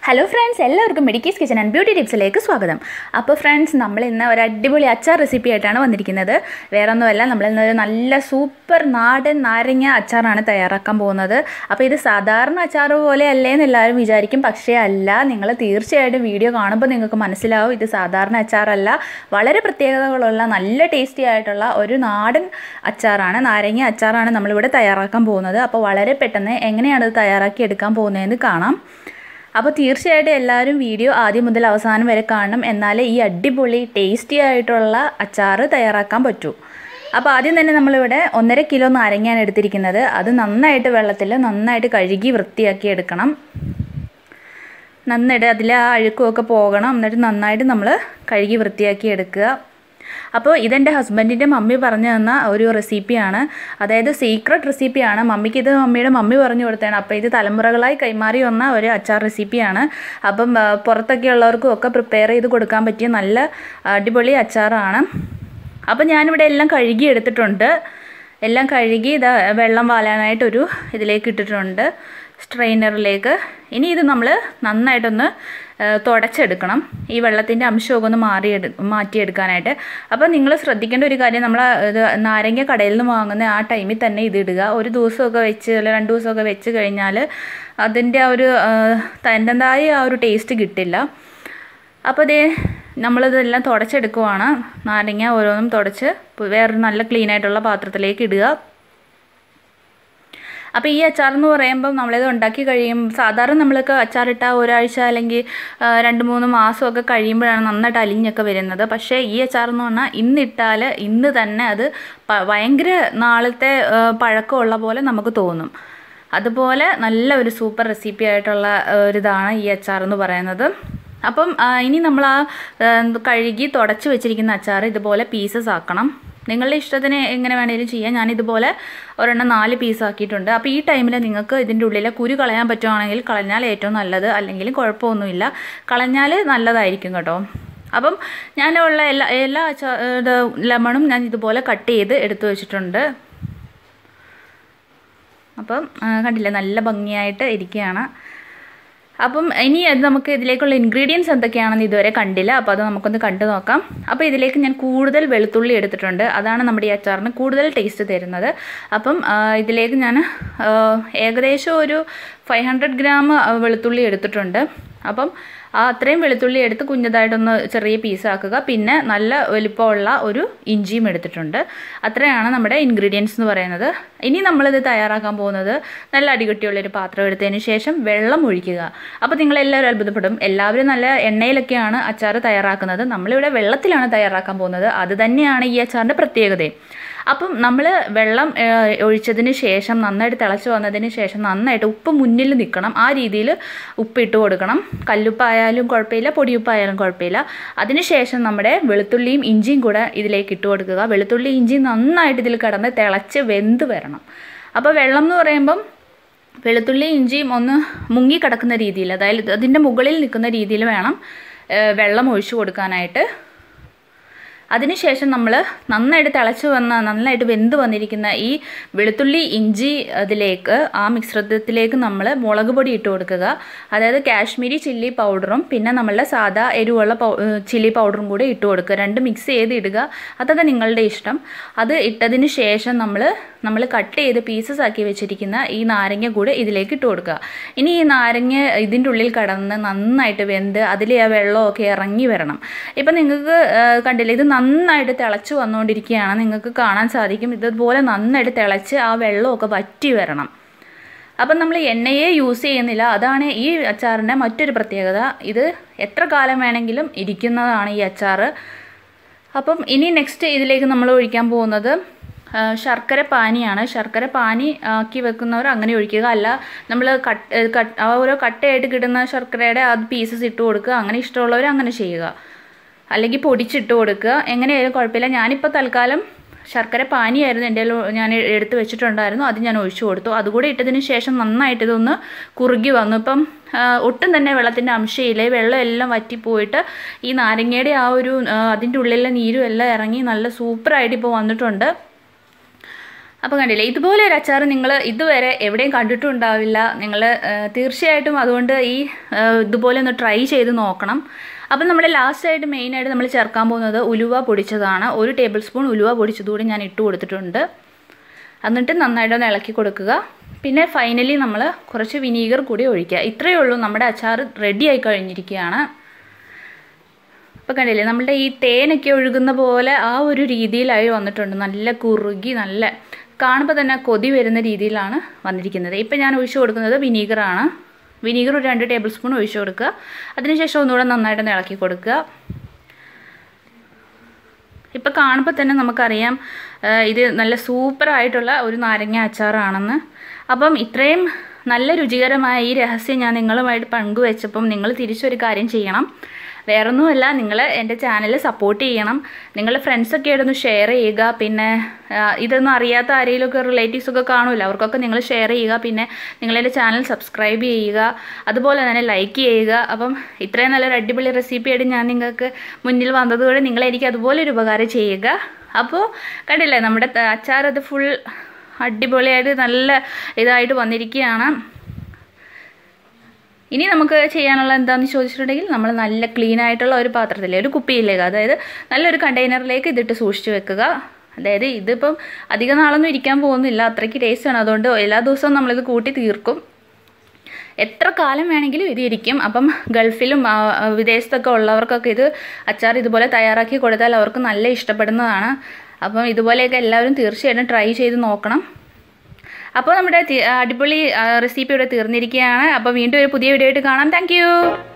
hello friends എല്ലാവർക്കും മെഡിക്കീസ് kitchen and beauty ടിപ്സിലേക്ക് സ്വാഗതം അപ്പോൾ ഫ്രണ്ട്സ് നമ്മൾ ഇന്ന് ഒരു അടിപൊളി അച്ചാർ റെസിപ്പി ആയിട്ടാണ് വന്നിരിക്കുന്നത് വേറെ ഒന്നുമല്ല നമ്മൾ ഇന്ന് ഒരു നല്ല സൂപ്പർ നാടൻ നാരങ്ങ അച്ചാറാണ് തയ്യാറാക്കാൻ പോകുന്നത് അപ്പോൾ ഇത് സാധാരണ അച്ചാർ പോലെ അല്ലേ എന്ന് എല്ലാവരും വിചാരിക്കും പക്ഷേ അല്ല നിങ്ങൾ തീർച്ചയായിട്ടും വീഡിയോ കാണുമ്പോൾ നിങ്ങൾക്ക് മനസ്സിലാവും ഇത് സാധാരണ അച്ചാറല്ല വളരെ പ്രത്യേകതകളുള്ള നല്ല ടേസ്റ്റി ആയിട്ടുള്ള ഒരു നാടൻ അച്ചാറാണ് നാരങ്ങ അച്ചാറാണ് നമ്മളിവിടെ തയ്യാറാക്കാൻ പോകുന്നത് അപ്പോൾ വളരെ പെട്ടെന്ന് എങ്ങനെയാണ് ഇത് തയ്യാറാക്കി എടുക്കാൻ പോകുന്നതെന്ന് കാണാം അപ്പോൾ തീർച്ചയായിട്ടും എല്ലാവരും വീഡിയോ ആദ്യം മുതൽ അവസാനം വരെ കാണണം എന്നാലേ ഈ അടിപൊളി ടേസ്റ്റി ആയിട്ടുള്ള അച്ചാർ തയ്യാറാക്കാൻ പറ്റൂ അപ്പോൾ ആദ്യം തന്നെ നമ്മളിവിടെ ഒന്നര കിലോ നാരങ്ങയാണ് എടുത്തിരിക്കുന്നത് അത് നന്നായിട്ട് വെള്ളത്തിൽ നന്നായിട്ട് കഴുകി വൃത്തിയാക്കി എടുക്കണം നന്നായിട്ട് അതിലെ ആ അഴുക്കുമൊക്കെ പോകണം എന്നിട്ട് നന്നായിട്ട് നമ്മൾ കഴുകി വൃത്തിയാക്കി എടുക്കുക അപ്പോൾ ഇതെൻ്റെ ഹസ്ബൻഡിൻ്റെ മമ്മി പറഞ്ഞു തന്ന ഒരു റെസിപ്പിയാണ് അതായത് സീക്രട്ട് റെസിപ്പിയാണ് മമ്മിക്ക് ഇത് മമ്മിയുടെ മമ്മി പറഞ്ഞു കൊടുത്തതാണ് അപ്പോൾ ഇത് തലമുറകളായി കൈമാറി വന്ന ഒരു അച്ചാർ റെസിപ്പിയാണ് അപ്പം പുറത്തൊക്കെ ഉള്ളവർക്കും ഒക്കെ പ്രിപ്പയർ ചെയ്ത് കൊടുക്കാൻ പറ്റിയ നല്ല അടിപൊളി അച്ചാറാണ് അപ്പോൾ ഞാനിവിടെ എല്ലാം കഴുകി എടുത്തിട്ടുണ്ട് എല്ലാം കഴുകി ഇത് വെള്ളം വാലാനായിട്ടൊരു ഇതിലേക്ക് ഇട്ടിട്ടുണ്ട് സ്ട്രെയിനറിലേക്ക് ഇനി ഇത് നമ്മൾ നന്നായിട്ടൊന്ന് തുടച്ചെടുക്കണം ഈ വെള്ളത്തിൻ്റെ അംശമൊക്കെ ഒന്ന് മാറിയെടു മാറ്റിയെടുക്കാനായിട്ട് അപ്പോൾ നിങ്ങൾ ശ്രദ്ധിക്കേണ്ട ഒരു കാര്യം നമ്മൾ ഇത് നാരങ്ങ കടയിൽ നിന്ന് വാങ്ങുന്ന ആ ടൈമിൽ തന്നെ ഇത് ഇടുക ഒരു ദിവസമൊക്കെ വെച്ച് അല്ല രണ്ട് ദിവസമൊക്കെ വെച്ച് കഴിഞ്ഞാൽ അതിൻ്റെ ആ ഒരു തൻ്റെതായ ആ ഒരു ടേസ്റ്റ് കിട്ടില്ല അപ്പോൾ ഇതേ നമ്മളിതെല്ലാം തുടച്ചെടുക്കുവാണ് നാരങ്ങ ഓരോന്നും തുടച്ച് വേറൊരു നല്ല ക്ലീൻ ആയിട്ടുള്ള പാത്രത്തിലേക്ക് ഇടുക അപ്പോൾ ഈ അച്ചാർ എന്ന് പറയുമ്പം നമ്മളിത് ഉണ്ടാക്കി കഴിയും സാധാരണ നമ്മൾക്ക് അച്ചാറിട്ട ഒരാഴ്ച അല്ലെങ്കിൽ രണ്ട് മൂന്ന് മാസമൊക്കെ കഴിയുമ്പോഴാണ് നന്നായിട്ട് അലിഞ്ഞൊക്കെ വരുന്നത് പക്ഷേ ഈ അച്ചാർ എന്ന് പറഞ്ഞാൽ ഇന്നിട്ടാൽ ഇന്ന് തന്നെ അത് ഭയങ്കര നാളത്തെ പഴക്കമുള്ള പോലെ നമുക്ക് തോന്നും അതുപോലെ നല്ല ഒരു സൂപ്പർ റെസിപ്പി ആയിട്ടുള്ള ഒരിതാണ് ഈ അച്ചാർ എന്ന് പറയുന്നത് അപ്പം ഇനി നമ്മൾ ആ കഴുകി തുടച്ച് വെച്ചിരിക്കുന്ന അച്ചാർ ഇതുപോലെ പീസസ് ആക്കണം നിങ്ങളുടെ ഇഷ്ടത്തിന് എങ്ങനെ വേണേലും ചെയ്യാം ഞാനിതുപോലെ ഒരെണ്ണം നാല് പീസ് ആക്കിയിട്ടുണ്ട് അപ്പോൾ ഈ ടൈമിൽ നിങ്ങൾക്ക് ഇതിൻ്റെ ഉള്ളിലെ കുരു കളയാൻ പറ്റുവാണെങ്കിൽ കളഞ്ഞാൽ ഏറ്റവും നല്ലത് അല്ലെങ്കിൽ കുഴപ്പമൊന്നുമില്ല കളഞ്ഞാൽ നല്ലതായിരിക്കും കേട്ടോ അപ്പം ഞാനുള്ള എല്ലാ എല്ലാ ഇത് ലെമണും ഞാൻ ഇതുപോലെ കട്ട് ചെയ്ത് എടുത്തു വെച്ചിട്ടുണ്ട് അപ്പം കണ്ടില്ലേ നല്ല ഭംഗിയായിട്ട് ഇരിക്കുകയാണ് അപ്പം ഇനി അത് നമുക്ക് ഇതിലേക്കുള്ള ഇൻഗ്രീഡിയൻസ് എന്തൊക്കെയാണെന്ന് ഇതുവരെ കണ്ടില്ല അപ്പോൾ അത് നമുക്കൊന്ന് കണ്ടു നോക്കാം അപ്പോൾ ഇതിലേക്ക് ഞാൻ കൂടുതൽ വെളുത്തുള്ളി എടുത്തിട്ടുണ്ട് അതാണ് നമ്മുടെ ഈ അച്ചാറിന് കൂടുതൽ ടേസ്റ്റ് തരുന്നത് അപ്പം ഇതിലേക്ക് ഞാൻ ഏകദേശം ഒരു ഫൈവ് ഹൺഡ്രഡ് ഗ്രാം വെളുത്തുള്ളി എടുത്തിട്ടുണ്ട് അപ്പം ആ അത്രയും വെളുത്തുള്ളി എടുത്ത് കുഞ്ഞതായിട്ടൊന്ന് ചെറിയ പീസാക്കുക പിന്നെ നല്ല വലിപ്പമുള്ള ഒരു ഇഞ്ചിയും എടുത്തിട്ടുണ്ട് അത്രയാണ് നമ്മുടെ ഇൻഗ്രീഡിയൻസ് എന്ന് പറയുന്നത് ഇനി നമ്മളിത് തയ്യാറാക്കാൻ പോകുന്നത് നല്ല അടികട്ടിയുള്ളൊരു പാത്രം എടുത്തതിന് ശേഷം വെള്ളം ഒഴിക്കുക അപ്പോൾ നിങ്ങളെല്ലാവരും അത്ഭുതപ്പെടും എല്ലാവരും നല്ല എണ്ണയിലൊക്കെയാണ് അച്ചാർ തയ്യാറാക്കുന്നത് നമ്മളിവിടെ വെള്ളത്തിലാണ് തയ്യാറാക്കാൻ പോകുന്നത് അത് തന്നെയാണ് ഈ അച്ചാറിൻ്റെ പ്രത്യേകതയും അപ്പം നമ്മൾ വെള്ളം ഒഴിച്ചതിന് ശേഷം നന്നായിട്ട് തിളച്ച് വന്നതിന് ശേഷം നന്നായിട്ട് ഉപ്പ് മുന്നിൽ നിൽക്കണം ആ രീതിയിൽ ഉപ്പ് ഇട്ട് കൊടുക്കണം കല്ലുപ്പായാലും കുഴപ്പമില്ല പൊടിയുപ്പായാലും കുഴപ്പമില്ല അതിനുശേഷം നമ്മുടെ വെളുത്തുള്ളിയും ഇഞ്ചിയും കൂടെ ഇതിലേക്ക് ഇട്ട് കൊടുക്കുക വെളുത്തുള്ളി ഇഞ്ചി നന്നായിട്ട് ഇതിൽ കിടന്ന് തിളച്ച് വെന്ത് വരണം അപ്പോൾ വെള്ളം എന്ന് പറയുമ്പം വെളുത്തുള്ളി ഇഞ്ചിയും ഒന്ന് മുങ്ങി കിടക്കുന്ന രീതിയിൽ അതായത് അതിൻ്റെ മുകളിൽ നിൽക്കുന്ന രീതിയിൽ വേണം വെള്ളം ഒഴിച്ചു കൊടുക്കാനായിട്ട് അതിനുശേഷം നമ്മൾ നന്നായിട്ട് തിളച്ച് വന്ന നന്നായിട്ട് വെന്ത് വന്നിരിക്കുന്ന ഈ വെളുത്തുള്ളി ഇഞ്ചി അതിലേക്ക് ആ മിശ്രിതത്തിലേക്ക് നമ്മൾ മുളക് പൊടി ഇട്ട് കൊടുക്കുക അതായത് കാശ്മീരി ചില്ലി പൗഡറും പിന്നെ നമ്മളുടെ സാധാ എരിവുള്ള ചില്ലി പൗഡറും കൂടി ഇട്ട് കൊടുക്കുക രണ്ട് മിക്സ് ചെയ്ത് ഇടുക അതൊക്കെ നിങ്ങളുടെ ഇഷ്ടം അത് ഇട്ടതിന് ശേഷം നമ്മൾ നമ്മൾ കട്ട് ചെയ്ത് പീസസ് ആക്കി വെച്ചിരിക്കുന്ന ഈ നാരങ്ങ കൂടി ഇതിലേക്ക് ഇട്ട് കൊടുക്കുക ഇനി ഈ നാരങ്ങ ഇതിൻ്റെ ഉള്ളിൽ കടന്ന് നന്നായിട്ട് വെന്ത് അതിലെ ആ വെള്ളമൊക്കെ ഇറങ്ങി വരണം ഇപ്പം നിങ്ങൾക്ക് കണ്ടില്ലേ ഇത് നന്നായിട്ട് തിളച്ച് വന്നുകൊണ്ടിരിക്കുകയാണ് നിങ്ങൾക്ക് കാണാൻ സാധിക്കും ഇതുപോലെ നന്നായിട്ട് തിളച്ച് ആ വെള്ളമൊക്കെ വറ്റി വരണം അപ്പം നമ്മൾ എണ്ണയെ യൂസ് ചെയ്യുന്നില്ല അതാണ് ഈ അച്ചാറിൻ്റെ മറ്റൊരു പ്രത്യേകത ഇത് എത്ര കാലം വേണമെങ്കിലും ഇരിക്കുന്നതാണ് ഈ അച്ചാർ അപ്പം ഇനി നെക്സ്റ്റ് ഇതിലേക്ക് നമ്മൾ ഒഴിക്കാൻ പോകുന്നത് ശർക്കര പാനിയാണ് ശർക്കര പാനി ആക്കി വെക്കുന്നവർ അങ്ങനെ ഒഴിക്കുക അല്ല നമ്മൾ കട്ട് കട്ട് ഓരോ കട്ടയായിട്ട് കിട്ടുന്ന ശർക്കരയുടെ അത് പീസസ് ഇട്ട് കൊടുക്കുക അങ്ങനെ ഇഷ്ടമുള്ളവർ അങ്ങനെ ചെയ്യുക അല്ലെങ്കിൽ പൊടിച്ചിട്ട് കൊടുക്കുക എങ്ങനെയായാലും കുഴപ്പമില്ല ഞാനിപ്പോൾ തൽക്കാലം ശർക്കര പാനിയായിരുന്നു എൻ്റെ ഞാൻ എടുത്ത് വെച്ചിട്ടുണ്ടായിരുന്നു അത് ഞാൻ ഒഴിച്ചു കൊടുത്തു അതുകൂടെ ഇട്ടതിന് ശേഷം നന്നായിട്ട് ഇതൊന്ന് കുറുകി വന്നു ഇപ്പം ഒട്ടും തന്നെ വെള്ളത്തിൻ്റെ അംശമില്ലേ വെള്ളം എല്ലാം വറ്റിപ്പോയിട്ട് ഈ നാരങ്ങയുടെ ആ ഒരു അതിൻ്റെ ഉള്ളിലെ നീരും എല്ലാം ഇറങ്ങി നല്ല സൂപ്പറായിട്ട് ഇപ്പോൾ വന്നിട്ടുണ്ട് അപ്പോൾ കണ്ടില്ലേ ഇതുപോലെ ഒരു അച്ചാർ നിങ്ങൾ ഇതുവരെ എവിടെയും കണ്ടിട്ടുണ്ടാവില്ല നിങ്ങൾ തീർച്ചയായിട്ടും അതുകൊണ്ട് ഈ ആ, ഇതുപോലെ ഒന്ന് ട്രൈ ചെയ്ത് നോക്കണം അപ്പം നമ്മുടെ ലാസ്റ്റായിട്ട് മെയിനായിട്ട് നമ്മൾ ചേർക്കാൻ പോകുന്നത് ഉലുവ പൊടിച്ചതാണ് ഒരു ടേബിൾ സ്പൂൺ ഉലുവ പൊടിച്ചതുകൂടി ഞാൻ ഇട്ട് കൊടുത്തിട്ടുണ്ട് എന്നിട്ട് നന്നായിട്ടൊന്ന് ഇളക്കി കൊടുക്കുക പിന്നെ ഫൈനലി നമ്മൾ കുറച്ച് വിനീഗർ കൂടി ഒഴിക്കുക ഇത്രയേ ഉള്ളൂ നമ്മുടെ അച്ചാർ റെഡി ആയി കഴിഞ്ഞിരിക്കുകയാണ് ഇപ്പോൾ കണ്ടില്ലേ നമ്മളുടെ ഈ തേനൊക്കെ ഒഴുകുന്ന പോലെ ആ ഒരു രീതിയിലായി വന്നിട്ടുണ്ട് നല്ല കുറുകി നല്ല കാണുമ്പോൾ തന്നെ കൊതി വരുന്ന രീതിയിലാണ് വന്നിരിക്കുന്നത് ഇപ്പം ഞാൻ ഒഴിച്ചു കൊടുക്കുന്നത് വിനീഗറാണ് വിനീഗർ ഒരു രണ്ട് ടേബിൾ സ്പൂൺ ഒഴിച്ചു കൊടുക്കുക അതിനുശേഷം ഒന്നുകൂടെ നന്നായിട്ടൊന്ന് ഇളക്കി കൊടുക്കുക ഇപ്പം കാണുമ്പോൾ തന്നെ നമുക്കറിയാം ആ, ഇത് നല്ല സൂപ്പറായിട്ടുള്ള ഒരു നാരങ്ങ അച്ചാറാണെന്ന് അപ്പം ഇത്രയും നല്ല രുചികരമായ ഈ രഹസ്യം ഞാൻ നിങ്ങളുമായിട്ട് പങ്കുവെച്ചപ്പം നിങ്ങൾ തിരിച്ചൊരു കാര്യം ചെയ്യണം വേറൊന്നുമല്ല നിങ്ങൾ എൻ്റെ ചാനൽ സപ്പോർട്ട് ചെയ്യണം നിങ്ങളുടെ ഫ്രണ്ട്സൊക്കെ ആയിട്ടൊന്ന് ഷെയർ ചെയ്യുക പിന്നെ ആ, ഇതൊന്നും അറിയാത്ത ആരെങ്കിലുമൊക്കെ റിലേറ്റീവ്സൊക്കെ കാണുമല്ലോ അവർക്കൊക്കെ നിങ്ങൾ ഷെയർ ചെയ്യുക പിന്നെ നിങ്ങളെൻ്റെ ചാനൽ സബ്സ്ക്രൈബ് ചെയ്യുക അതുപോലെ തന്നെ ലൈക്ക് ചെയ്യുക അപ്പം ഇത്രയും നല്ലൊരു അടിപൊളി റെസിപ്പിയായിട്ട് ഞാൻ നിങ്ങൾക്ക് മുന്നിൽ വന്നതുകൊണ്ട് നിങ്ങൾ എനിക്ക് അതുപോലെ ഒരു ഉപകാരം ചെയ്യുക അപ്പോൾ കണ്ടില്ലേ നമ്മുടെ ത- അച്ചാർ അത് ഫുൾ അടിപൊളിയായിട്ട് നല്ല ഇതായിട്ട് വന്നിരിക്കുകയാണ് ഇനി നമുക്ക് ചെയ്യാനുള്ള എന്താണെന്ന് ചോദിച്ചിട്ടുണ്ടെങ്കിൽ നമ്മൾ നല്ല ക്ലീൻ ആയിട്ടുള്ള ഒരു പാത്രത്തിൽ ഒരു കുപ്പിയിലേക്ക് അതായത് നല്ലൊരു കണ്ടെയ്നറിലേക്ക് ഇതിട്ട് സൂക്ഷിച്ച് വെക്കുക അതായത് ഇതിപ്പം അധിക നാളൊന്നും ഇരിക്കാൻ പോകുന്നില്ല അത്രയ്ക്ക് ടേസ്റ്റാണ് അതുകൊണ്ട് എല്ലാ ദിവസവും നമ്മളിത് കൂട്ടി തീർക്കും എത്ര കാലം വേണമെങ്കിലും ഇത് ഇരിക്കും അപ്പം ഗൾഫിലും ആ, ആ, വിദേശത്തൊക്കെ ഉള്ളവർക്കൊക്കെ ഇത് അച്ചാർ ഇതുപോലെ തയ്യാറാക്കി കൊടുത്താൽ അവർക്ക് നല്ല ഇഷ്ടപ്പെടുന്നതാണ് അപ്പം ഇതുപോലെയൊക്കെ എല്ലാവരും തീർച്ചയായിട്ടും ട്രൈ ചെയ്ത് നോക്കണം അപ്പോൾ നമ്മുടെ തി- അടിപൊളി റെസിപ്പി ഇവിടെ തീർന്നിരിക്കുകയാണ് അപ്പോൾ വീണ്ടും ഒരു പുതിയ വീഡിയോ ആയിട്ട് കാണാം താങ്ക്